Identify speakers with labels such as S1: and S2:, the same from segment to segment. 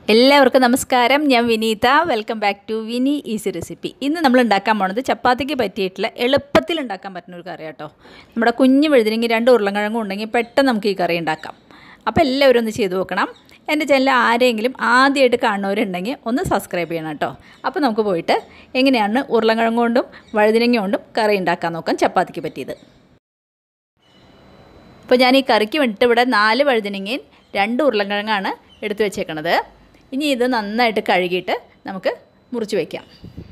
S1: എല്ലാവർക്കും നമസ്കാരം ഞാൻ Vineetha welcome back to Vini easy recipe ഇന്ന് നമ്മൾ ഉണ്ടാക്കാൻ പോണത് ചപ്പാത്തിക്ക് പറ്റിയിട്ടുള്ള എളുപ്പത്തിൽ ഉണ്ടാക്കാൻ പറ്റുന്ന ഒരു കറി കേട്ടോ നമ്മുടെ കുഞ്ഞ് വഴുതിനെങ്കിൽ രണ്ട് ഉരുളക്കിഴങ്ങും ഉണ്ടെങ്കിൽ പെട്ടെന്ന് നമുക്ക് ഈ കറി ഉണ്ടാക്കാം അപ്പോൾ എല്ലാവരും ഒന്ന് ചെയ്ത് നോക്കണം എൻ്റെ ചാനൽ ആരെങ്കിലും ആദ്യമായിട്ട് കാണുന്നവരുണ്ടെങ്കിൽ ഒന്ന് സബ്സ്ക്രൈബ് ചെയ്യണം കേട്ടോ അപ്പോൾ നമുക്ക് പോയിട്ട് എങ്ങനെയാണ് ഉരുളക്കിഴങ്ങ് കൊണ്ടും വഴുതിനങ്ങ കൊണ്ടും കറി ഉണ്ടാക്കാൻ നോക്കാം ചപ്പാത്തിക്ക് പറ്റിയത് അപ്പോൾ ഞാൻ ഈ കറിക്ക് വേണ്ടിയിട്ട് ഇവിടെ നാല് വഴുതിനങ്ങയും രണ്ട് ഉരുളക്കിഴങ്ങാണ് എടുത്തു വെച്ചേക്കണത് ഇനി ഇത് നന്നായിട്ട് കഴുകിയിട്ട് നമുക്ക് മുറിച്ച് വയ്ക്കാം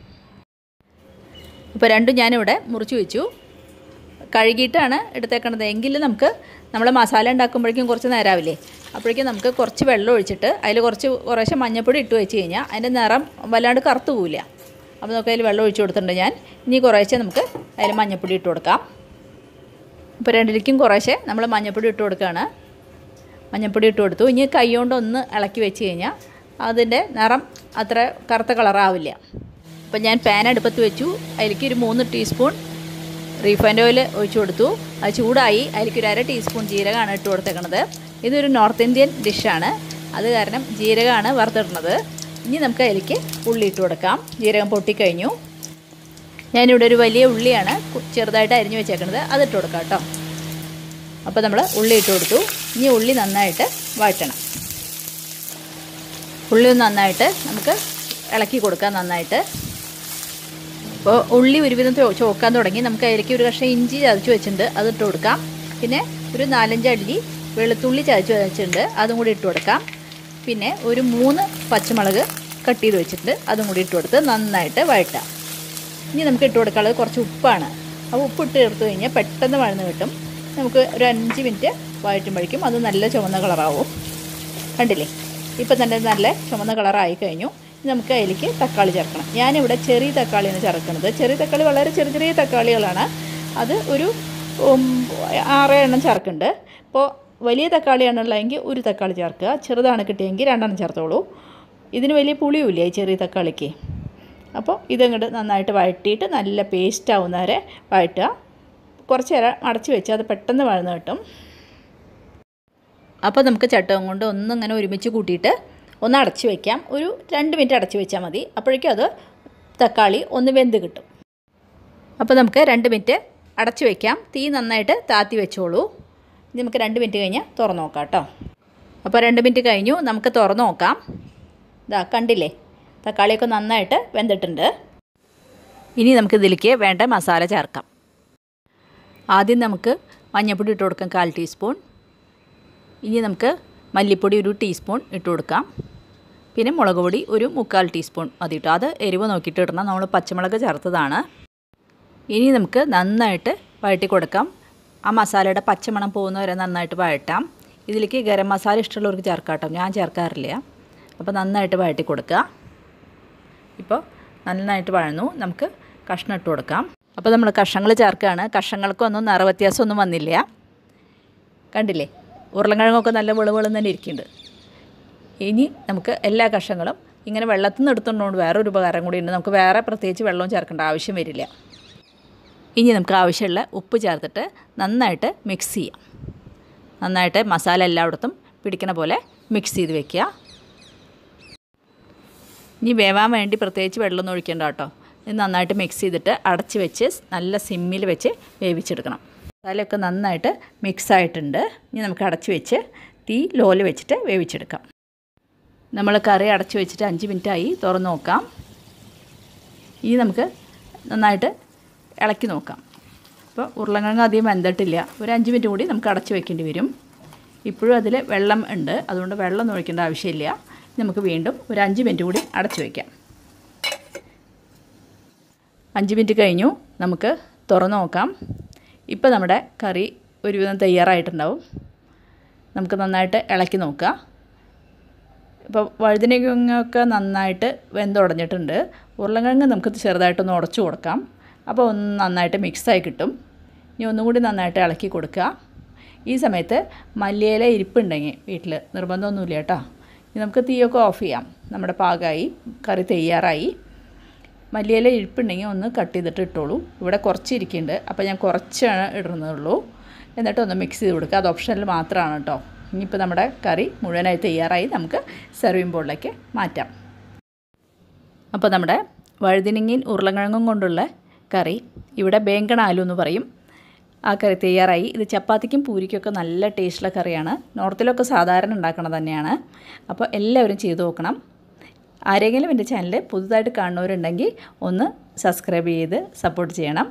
S1: ഇപ്പോൾ രണ്ടും ഞാനിവിടെ മുറിച്ച് വെച്ചു കഴുകിയിട്ടാണ് എടുത്തേക്കണത് എങ്കിലും നമുക്ക് നമ്മൾ മസാല ഉണ്ടാക്കുമ്പോഴേക്കും കുറച്ച് നേരാവില്ലേ അപ്പോഴേക്കും നമുക്ക് കുറച്ച് വെള്ളം ഒഴിച്ചിട്ട് അതിൽ കുറച്ച് കുറേശ്ശെ മഞ്ഞപ്പൊടി ഇട്ട് വെച്ച് കഴിഞ്ഞാൽ അതിൻ്റെ നിറം വല്ലാണ്ട് കറുത്തു പോവില്ല അപ്പോൾ നമുക്ക് അതിൽ വെള്ളം ഒഴിച്ച് കൊടുത്തിട്ടുണ്ട് ഞാൻ ഇനി കുറേശ്ശെ നമുക്ക് അതിൽ മഞ്ഞപ്പൊടി ഇട്ട് കൊടുക്കാം ഇപ്പോൾ രണ്ടിലേക്കും കുറേശ്ശെ നമ്മൾ മഞ്ഞപ്പൊടി ഇട്ട് കൊടുക്കുകയാണ് മഞ്ഞപ്പൊടി ഇട്ട് കൊടുത്തു ഇനി കൈ കൊണ്ട് ഒന്ന് ഇളക്കി വെച്ച് കഴിഞ്ഞാൽ അതിൻ്റെ നിറം അത്ര കറുത്ത കളറാവില്ല അപ്പോൾ ഞാൻ പാൻ അടുപ്പത്ത് വെച്ചു അതിലേക്ക് ഒരു മൂന്ന് ടീസ്പൂൺ റീഫൈൻഡ് ഓയിൽ ഒഴിച്ചു കൊടുത്തു അത് ചൂടായി അതിലേക്ക് ഒരു അര ടീസ്പൂൺ ജീരകമാണ് ഇട്ട് കൊടുത്തേക്കണത് ഇതൊരു നോർത്ത് ഇന്ത്യൻ ഡിഷാണ് അത് കാരണം ജീരകമാണ് വറുത്തിടുന്നത് ഇനി നമുക്ക് അതിലേക്ക് ഉള്ളി ഇട്ട് കൊടുക്കാം ജീരകം പൊട്ടിക്കഴിഞ്ഞു ഞാനിവിടെ ഒരു വലിയ ഉള്ളിയാണ് ചെറുതായിട്ട് അരിഞ്ഞു വെച്ചേക്കുന്നത് അതിട്ട് കൊടുക്കാം കേട്ടോ അപ്പോൾ നമ്മൾ ഉള്ളി ഇട്ട് കൊടുത്തു ഇനി ഉള്ളി നന്നായിട്ട് വഴറ്റണം ഉള്ളി ഒന്ന് നന്നായിട്ട് നമുക്ക് ഇളക്കി കൊടുക്കാം നന്നായിട്ട് അപ്പോൾ ഉള്ളി ഒരുവിധം ചോക്കാൻ തുടങ്ങി നമുക്ക് അതിലേക്ക് ഒരു കഷ്ണം ഇഞ്ചി ചതച്ച് വെച്ചിട്ടുണ്ട് അത് ഇട്ട് കൊടുക്കാം പിന്നെ ഒരു നാലഞ്ച് അല്ലി വെളുത്തുള്ളി ചതച്ച് വെച്ചിട്ടുണ്ട് അതും കൂടി ഇട്ട് കൊടുക്കാം പിന്നെ ഒരു മൂന്ന് പച്ചമുളക് കട്ട് ചെയ്ത് വെച്ചിട്ടുണ്ട് അതും കൂടി ഇട്ട് കൊടുത്ത് നന്നായിട്ട് വഴറ്റാം ഇനി നമുക്ക് ഇട്ട് കൊടുക്കാനുള്ളത് കുറച്ച് ഉപ്പാണ് അപ്പോൾ ഉപ്പ് ഇട്ട് ചേർത്ത് കഴിഞ്ഞാൽ പെട്ടെന്ന് വഴന്ന് കിട്ടും നമുക്ക് ഒരു അഞ്ച് മിനിറ്റ് വഴറ്റുമ്പോഴേക്കും അത് നല്ല ചുവന്ന കളറാവും കണ്ടില്ലേ ഇപ്പം തന്നെ നല്ല ചുവന്ന കളറായി കഴിഞ്ഞു നമുക്ക് അതിലേക്ക് തക്കാളി ചേർക്കണം ഞാനിവിടെ ചെറിയ തക്കാളിയാണ് ചേർക്കുന്നത് ചെറിയ തക്കാളി വളരെ ചെറിയ ചെറിയ തക്കാളികളാണ് അത് ഒരു ആറ് എണ്ണം ചേർക്കുന്നുണ്ട് ഇപ്പോൾ വലിയ തക്കാളിയാണുള്ളതെങ്കിൽ ഒരു തക്കാളി ചേർക്കുക ചെറുതാണ് കിട്ടിയെങ്കിൽ രണ്ടെണ്ണം ചേർത്തോളൂ ഇതിന് വലിയ പുളിയുമില്ല ഈ ചെറിയ തക്കാളിക്ക് അപ്പോൾ ഇതങ്ങോട്ട് നന്നായിട്ട് വഴറ്റിയിട്ട് നല്ല പേസ്റ്റ് ആവുന്ന വരെ വഴറ്റുക കുറച്ച് നേരം അടച്ച് വെച്ച് അത് പെട്ടെന്ന് വഴന്ന് കിട്ടും അപ്പോൾ നമുക്ക് ചട്ടകം കൊണ്ട് ഒന്നിങ്ങനെ ഒരുമിച്ച് കൂട്ടിയിട്ട് ഒന്ന് അടച്ച് വയ്ക്കാം ഒരു രണ്ട് മിനിറ്റ് അടച്ച് വെച്ചാൽ മതി അപ്പോഴേക്കും അത് തക്കാളി ഒന്ന് വെന്ത് കിട്ടും അപ്പോൾ നമുക്ക് രണ്ട് മിനിറ്റ് അടച്ച് വയ്ക്കാം തീ നന്നായിട്ട് താത്തി വെച്ചോളൂ ഇനി നമുക്ക് രണ്ട് മിനിറ്റ് കഴിഞ്ഞ് തുറന്ന് നോക്കാം കേട്ടോ അപ്പോൾ രണ്ട് മിനിറ്റ് കഴിഞ്ഞു നമുക്ക് തുറന്ന് നോക്കാം ഇതാ കണ്ടില്ലേ തക്കാളിയൊക്കെ നന്നായിട്ട് വെന്തിട്ടുണ്ട് ഇനി നമുക്ക് ഇതിലേക്ക് വേണ്ട മസാല ചേർക്കാം ആദ്യം നമുക്ക് മഞ്ഞൾപ്പൊടി ഇട്ട് കൊടുക്കാം കാൽ ടീസ്പൂൺ ഇനി നമുക്ക് മല്ലിപ്പൊടി ഒരു ടീസ്പൂൺ ഇട്ട് കൊടുക്കാം പിന്നെ മുളക് പൊടി ഒരു മുക്കാൽ ടീസ്പൂൺ മതി കേട്ടോ അത് എരിവ് നോക്കിയിട്ട് ഇടണം നമ്മൾ പച്ചമുളക് ചേർത്തതാണ് ഇനി നമുക്ക് നന്നായിട്ട് വഴറ്റി കൊടുക്കാം ആ മസാലയുടെ പച്ചമണം പോകുന്നവരെ നന്നായിട്ട് വഴറ്റാം ഇതിലേക്ക് ഗരം മസാല ഇഷ്ടമുള്ളവർക്ക് ചേർക്കാം കേട്ടോ ഞാൻ ചേർക്കാറില്ല അപ്പോൾ നന്നായിട്ട് വഴറ്റി കൊടുക്കുക ഇപ്പോൾ നന്നായിട്ട് വഴന്നു നമുക്ക് കഷ്ണം ഇട്ട് കൊടുക്കാം അപ്പോൾ നമ്മൾ കഷ്ണങ്ങൾ ചേർക്കുകയാണ് കഷ്ണങ്ങൾക്കൊന്നും നിറവ്യത്യാസമൊന്നും വന്നില്ല കണ്ടില്ലേ ഉരുളക്കിഴങ്ങൊക്കെ നല്ല വെളുവെളുന്ന് തന്നെ ഇരിക്കുന്നുണ്ട് ഇനി നമുക്ക് എല്ലാ കഷ്ണങ്ങളും ഇങ്ങനെ വെള്ളത്തിൽ നിന്ന് എടുത്തുകൊണ്ടുകൊണ്ട് വേറൊരു ഉപകാരം കൂടി ഉണ്ട് നമുക്ക് വേറെ പ്രത്യേകിച്ച് വെള്ളവും ചേർക്കേണ്ട ആവശ്യം വരില്ല ഇനി നമുക്ക് ആവശ്യമുള്ള ഉപ്പ് ചേർത്തിട്ട് നന്നായിട്ട് മിക്സ് ചെയ്യാം നന്നായിട്ട് മസാല എല്ലായിടത്തും പിടിക്കണ പോലെ മിക്സ് ചെയ്ത് വെക്കുക ഇനി വേവാൻ വേണ്ടി പ്രത്യേകിച്ച് വെള്ളമൊന്നും ഒഴിക്കേണ്ട കേട്ടോ ഇത് നന്നായിട്ട് മിക്സ് ചെയ്തിട്ട് അടച്ച് വെച്ച് നല്ല സിമ്മിൽ വെച്ച് വേവിച്ചെടുക്കണം മസാലയൊക്കെ നന്നായിട്ട് മിക്സ് ആയിട്ടുണ്ട് ഇനി നമുക്ക് അടച്ച് വെച്ച് തീ ലോല് വെച്ചിട്ട് വേവിച്ചെടുക്കാം നമ്മൾ കറി അടച്ച് വെച്ചിട്ട് അഞ്ച് മിനിറ്റായി തുറന്ന് നോക്കാം ഇനി നമുക്ക് നന്നായിട്ട് ഇളക്കി നോക്കാം അപ്പോൾ ഉരുളക്കിഴങ്ങ് അധികം വെന്തിട്ടില്ല ഒരു അഞ്ച് മിനിറ്റ് കൂടി നമുക്ക് അടച്ച് വെക്കേണ്ടി വരും ഇപ്പോഴും അതിൽ വെള്ളം ഉണ്ട് അതുകൊണ്ട് വെള്ളം ഒന്നും ഒഴിക്കേണ്ട ആവശ്യമില്ല നമുക്ക് വീണ്ടും ഒരു അഞ്ച് മിനിറ്റ് കൂടി അടച്ചു വയ്ക്കാം അഞ്ച് മിനിറ്റ് കഴിഞ്ഞു നമുക്ക് തുറന്ന് നോക്കാം ഇപ്പോൾ നമ്മുടെ കറി ഒരുവിധം തയ്യാറായിട്ടുണ്ടാവും നമുക്ക് നന്നായിട്ട് ഇളക്കി നോക്കാം ഇപ്പോൾ വഴുതിനൊക്കെ നന്നായിട്ട് വെന്തുടഞ്ഞിട്ടുണ്ട് ഉരുളക്കിഴങ്ങ് നമുക്ക് ചെറുതായിട്ടൊന്ന് ഉടച്ചു കൊടുക്കാം അപ്പോൾ ഒന്ന് നന്നായിട്ട് മിക്സായി കിട്ടും ഇനി ഒന്നും കൂടി നന്നായിട്ട് ഇളക്കി കൊടുക്കുക ഈ സമയത്ത് മല്ലിയില ഇരിപ്പുണ്ടെങ്കിൽ വീട്ടിൽ നിർബന്ധമൊന്നുമില്ല കേട്ടോ ഇനി നമുക്ക് തീയൊക്കെ ഓഫ് ചെയ്യാം നമ്മുടെ പാകമായി കറി തയ്യാറായി മല്ലിയില ഇരിപ്പുണ്ടെങ്കിൽ ഒന്ന് കട്ട് ചെയ്തിട്ട് ഇട്ടോളൂ ഇവിടെ കുറച്ച് ഇരിക്കുന്നുണ്ട് അപ്പോൾ ഞാൻ കുറച്ചാണ് ഇടുന്നുള്ളൂ എന്നിട്ട് ഒന്ന് മിക്സ് ചെയ്ത് കൊടുക്കുക അത് ഓപ്ഷനിൽ മാത്രമാണ് കേട്ടോ ഇനിയിപ്പോൾ നമ്മുടെ കറി മുഴുവനായി തയ്യാറായി നമുക്ക് സെർവിങ് ബോളിലേക്ക് മാറ്റാം അപ്പോൾ നമ്മുടെ വഴുതിനങ്ങയും ഉരുളക്കിഴങ്ങും കൊണ്ടുള്ള കറി ഇവിടെ ബേങ്കണ ആലു എന്ന് പറയും ആ കറി തയ്യാറായി ഇത് ചപ്പാത്തിക്കും പൂരിക്കൊക്കെ നല്ല ടേസ്റ്റുള്ള കറിയാണ് നോർത്തിലൊക്കെ സാധാരണ ഉണ്ടാക്കണത് തന്നെയാണ് അപ്പോൾ എല്ലാവരും ചെയ്തു നോക്കണം ആരെങ്കിലും എൻ്റെ ചാനൽ പുതുതായിട്ട് കാണുന്നവരുണ്ടെങ്കിൽ ഒന്ന് സബ്സ്ക്രൈബ് ചെയ്ത് സപ്പോർട്ട് ചെയ്യണം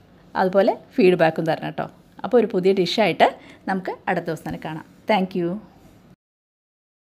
S1: അതുപോലെ ഫീഡ്ബാക്കും തരണം കേട്ടോ അപ്പോൾ ഒരു പുതിയ ഡിഷായിട്ട് നമുക്ക് അടുത്ത ദിവസം തന്നെ കാണാം താങ്ക്